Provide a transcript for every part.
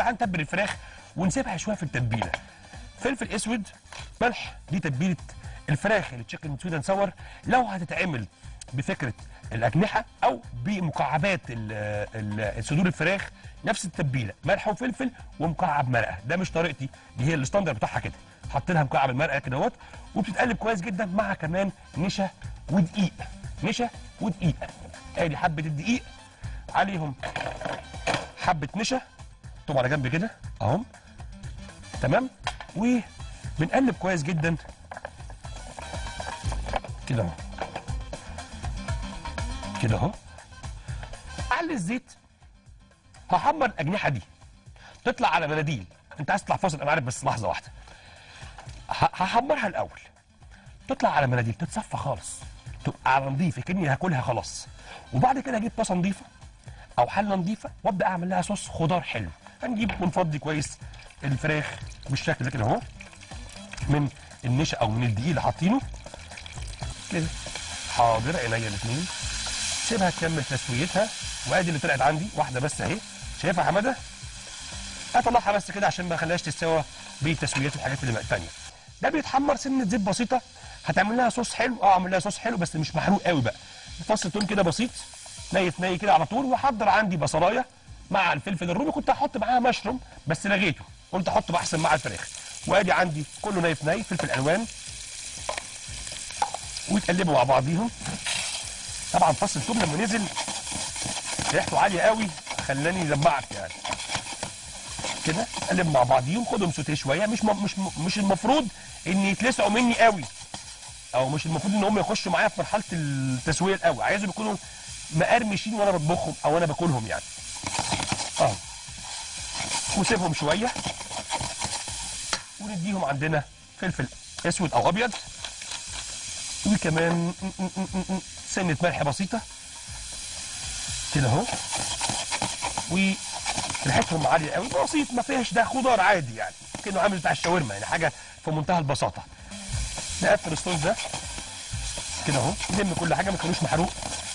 تعال نتبل الفراخ ونسيبها شويه في التتبيله فلفل اسود ملح دي تتبيله الفراخ اللي تشيكن سويت اند ساور لو هتتعمل بفكره الاجنحه او بمكعبات ال- ال- صدور الفراخ نفس التتبيله ملح وفلفل ومكعب مرقه ده مش طريقتي دي هي الستاندر بتاعها كده حاطين لها مكعب المرقه كده اهوت وبتتقلب كويس جدا مع كمان نشا ودقيق نشا ودقيق ادي حبه الدقيق عليهم حبه نشا طبعا على جنب كده اهم تمام وبنقلب كويس جدا كده اهو كده اهو على الزيت هحمر الاجنحه دي تطلع على مناديل انت عايز تطلع فاصل انا عارف بس لحظه واحده ه- هحمرها الاول تطلع على مناديل تتصفى خالص تبقى على نظيف كاني هاكلها خلاص وبعد كده اجيب طاسه نظيفه او حله نظيفه وابدا اعمل لها صوص خضار حلو هنجيب ونفضي كويس الفراخ بالشكل ده كده اهو من النشا او من الدقيق اللي حاطينه كده حاضر عينيا الاثنين سيبها تكمل تسويتها وادي اللي طلعت عندي واحده بس اهي شايفها يا حماده اطلعها بس كده عشان ما اخليهاش تستوى بتسويات الحاجات اللي الثانيه ده بيتحمر سنه زيت بسيطه هتعمل لها صوص حلو اه اعمل لها صوص حلو بس مش محروق قوي بقى فص توم كده بسيط ني في ني كده على طول واحضر عندي بصلايه مع الفلفل الرومي كنت هحط معاها مشروم بس لغيته قلت احطه احسن مع الفراخ وادي عندي كله ني في ني فلفل الوان ويتقلبوا مع بعضيهم طبعا فص الثوم لما نزل ريحته عاليه قوي خلاني لمعت يعني كده قلب مع بعضيهم خدهم سوتيه شويه مش م... مش م... مش المفروض ان يتلسعوا مني قوي او مش المفروض ان هم يخشوا معايا في مرحله التسويه القوي عايزهم يكونوا مقرمشين وانا بطبخهم او انا باكلهم يعني اه وسيبهم شويه ونديهم عندنا فلفل اسود او ابيض وكمان م- م- م- م- سنه ملح بسيطه كده اهو وريحتهم عاليه قوي بسيط ما فيهاش ده خضار عادي يعني كانه عامل بتاع الشاورما يعني حاجه في منتهى البساطه نقفل الصوص ده كده اهو نلم كل حاجه ما تخلوش محروق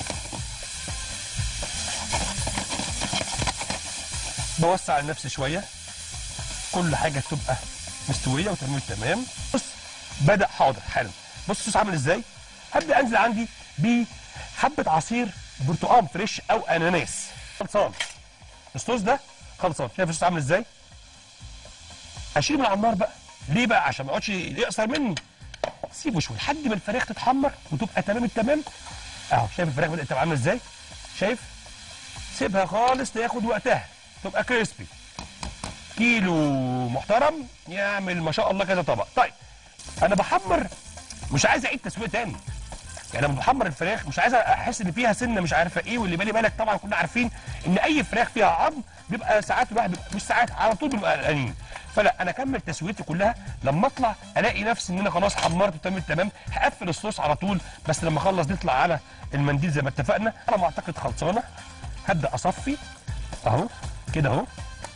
بوسع لنفسي شويه كل حاجه تبقى مستويه وتمام تمام بص بدا حاضر حالا بص الصوص عامل ازاي هبدا انزل عندي بحبه عصير برتقال فريش او اناناس خلصان الصوص ده خلصان شايف الصوص عامل ازاي اشيله من على النار بقى ليه بقى عشان ما يقعدش يقصر مني سيبه شويه لحد ما الفراخ تتحمر وتبقى تمام التمام اهو شايف الفراخ بدات تبقى عامله ازاي شايف سيبها خالص تاخد وقتها تبقى كريسبي كيلو محترم يعمل ما شاء الله كذا طبق طيب انا بحمر مش عايز اعيد تسويه تاني يعني لما بحمر الفراخ مش عايز احس ان فيها سنه مش عارفه ايه واللي بالي بالك طبعا كلنا عارفين ان اي فراخ فيها عظم بيبقى ساعات الواحد بيبقى مش ساعات على طول بيبقى قلقانين فلا انا اكمل تسويتي كلها لما اطلع الاقي نفسي ان انا خلاص حمرت تمام التمام هقفل الصوص على طول بس لما اخلص نطلع على المنديل زي ما اتفقنا انا ما اعتقد خلصانه هبدا اصفي اهو كده اهو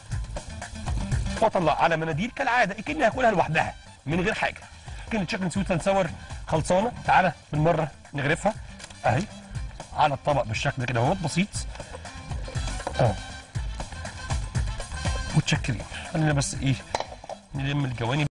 واطلع على مناديل كالعاده كاني هاكلها لوحدها من غير حاجه كان تشيكن سويت اند ساور خلصانه تعالى بالمره نغرفها اهي على الطبق بالشكل ده كده اهو بسيط اه متشكرين خلينا بس ايه نلم الجوانب